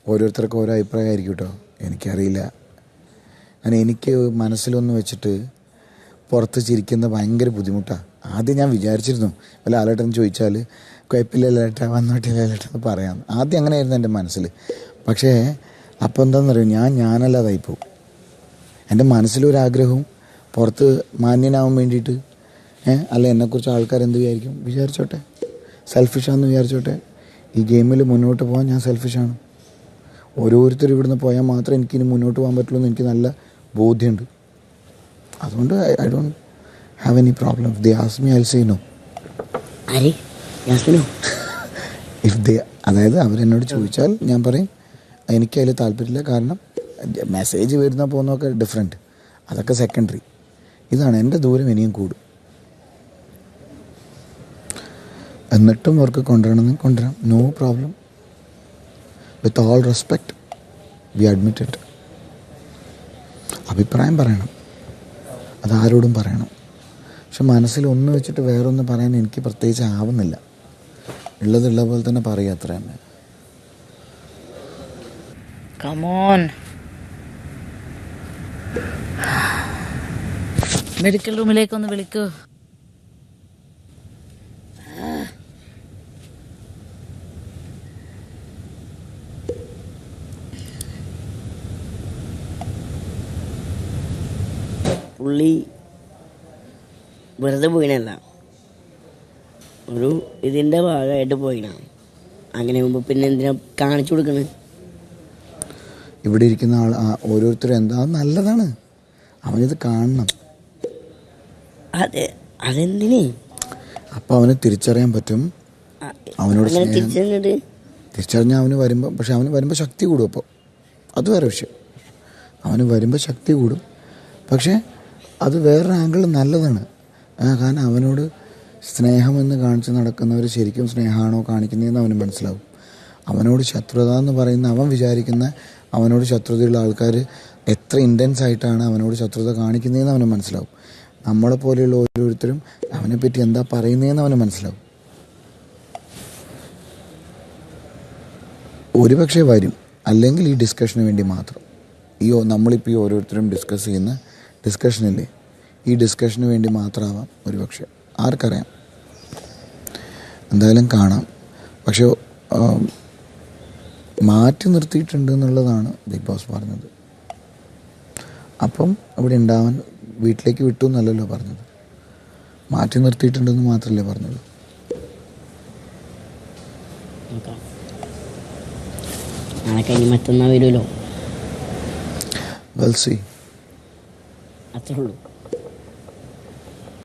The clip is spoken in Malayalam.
ഓരോരുത്തർക്കും ഓരോ അഭിപ്രായമായിരിക്കും കേട്ടോ എനിക്കറിയില്ല അങ്ങനെ എനിക്ക് മനസ്സിലൊന്ന് വെച്ചിട്ട് പുറത്ത് ചിരിക്കുന്ന ഭയങ്കര ബുദ്ധിമുട്ടാണ് ആദ്യം ഞാൻ വിചാരിച്ചിരുന്നു വല്ല ആലേട്ടൻ ചോദിച്ചാൽ കുഴപ്പമില്ല ലേട്ടാ വന്നോട്ടെ ലേട്ടാ എന്ന് പറയാം ആദ്യം അങ്ങനെയായിരുന്നു എൻ്റെ മനസ്സിൽ പക്ഷേ അപ്പോൾ എന്താണെന്നറിയോ ഞാൻ ഞാനല്ലാതായി പോകും എൻ്റെ മനസ്സിലൊരാഗ്രഹവും പുറത്ത് മാന്യനാവാൻ വേണ്ടിയിട്ട് ഏഹ് അല്ല എന്നെക്കുറിച്ച് ആൾക്കാർ എന്ത് വിചാരിക്കും വിചാരിച്ചോട്ടെ സെൽഫിഷാന്ന് വിചാരിച്ചോട്ടെ ഈ ഗെയിമിൽ മുന്നോട്ട് പോകാൻ ഞാൻ സെൽഫിഷാണ് ഓരോരുത്തരും ഇവിടുന്ന് പോയാൽ മാത്രമേ എനിക്കിനി മുന്നോട്ട് പോകാൻ പറ്റുള്ളൂ എന്ന് എനിക്ക് നല്ല ബോധ്യമുണ്ട് അതുകൊണ്ട് I don't have any problem the as me I say no ആര് യാസ്മിനോ ഇഫ് ദേ അതായത് അവരെന്നോട് ചോദിച്ചാൽ ഞാൻ പറയും എനിക്ക് അതിൽ താല്പര്യമില്ല കാരണം മെസ്സേജ് വരുന്ന പോകുന്നതൊക്കെ ഡിഫറെൻറ്റ് അതൊക്കെ സെക്കൻഡറി ഇതാണ് എൻ്റെ ദൂരം ഇനിയും കൂടും എന്നിട്ടും അവർക്ക് കൊണ്ടുവരണമെന്ന് കൊണ്ടുവരാം no problem with all respect we admit it അഭിപ്രായം പറയണം അതാരോടും പറയണം പക്ഷെ മനസ്സിൽ ഒന്ന് വെച്ചിട്ട് വേറൊന്ന് പറയാൻ എനിക്ക് പ്രത്യേകിച്ച് ആവുന്നില്ല ഉള്ളതുള്ള പോലെ തന്നെ പറയുക അത്ര തന്നെ കമോൺ മെഡിക്കൽ റൂമിലേക്കൊന്ന് വിളിക്കൂ പുള്ളി വെറുതെ പോയിനല്ല ഒരു ഇതിൻ്റെ ഭാഗമായിട്ട് പോയിന അങ്ങനെ ആകുമ്പോൾ പിന്നെ എന്തിനാ കാണിച്ചു കൊടുക്കണത് ഇവിടെ ഇരിക്കുന്ന ആൾ ആ ഓരോരുത്തരും എന്താ അത് നല്ലതാണ് അവനിത് കാണണം അതെ അതെന്തിനേ അപ്പോൾ അവന് തിരിച്ചറിയാൻ പറ്റും അ- അവനോട് അങ്ങനെ സ്നേഹം തിരിച്ചങ്ങോട്ട് തിരിച്ചറിഞ്ഞാൽ അവന് വരുമ്പോൾ പക്ഷെ അവന് വരുമ്പോൾ ശക്തി കൂടും അപ്പോൾ അത് വേറെ വിഷയം അവന് വരുമ്പോൾ ശക്തി കൂടും പക്ഷേ അത് വേറൊരു ആംഗിൾ നല്ലതാണ് ആ, കാരണം അവനോട് സ്നേഹമെന്ന് കാണിച്ച് നടക്കുന്നവർ ശരിക്കും സ്നേഹമാണോ കാണിക്കുന്നതെന്ന് അവന് മനസ്സിലാവും അവനോട് ശത്രുത എന്ന് പറയുന്ന അവൻ വിചാരിക്കുന്ന അവനോട് ശത്രുതയുള്ള ആൾക്കാർ എത്ര ഇൻറ്റൻസ് ആയിട്ടാണ് അവനോട് ശത്രുത കാണിക്കുന്നതെന്ന് അവന് മനസ്സിലാവും നമ്മളെ പോലെയുള്ള ഓരോരുത്തരും അവനെപ്പറ്റി എന്താ പറയുന്നതെന്ന് അവന് മനസ്സിലാവും ഒരുപക്ഷെ വരും അല്ലെങ്കിൽ ഈ ഡിസ്കഷന് വേണ്ടി മാത്രം ഈ ഓ- നമ്മളിപ്പോൾ ഈ ഓരോരുത്തരും ഡിസ്കസ് ചെയ്യുന്ന ഡിസ്കഷനില്ലേ ഈ ഡിസ്കഷന് വേണ്ടി മാത്രമാവാം ഒരുപക്ഷെ ആർക്കറിയാം എന്തായാലും കാണാം പക്ഷെ ആം, മാറ്റി നിർത്തിയിട്ടുണ്ട് എന്നുള്ളതാണ് ബിഗ് ബോസ് പറഞ്ഞത് അപ്പം അവിടെ ഉണ്ടാവാൻ വീട്ടിലേക്ക് വിട്ടു എന്നല്ലല്ലോ പറഞ്ഞത് മാറ്റി നിർത്തിയിട്ടുണ്ടെന്ന് മാത്രമല്ലേ പറഞ്ഞുള്ളൂ നോക്കാം നാളെ കഴിഞ്ഞ് മറ്റന്നാൾ വരുമല്ലോ വെൽ സി അത്രേ ഉള്ളൂ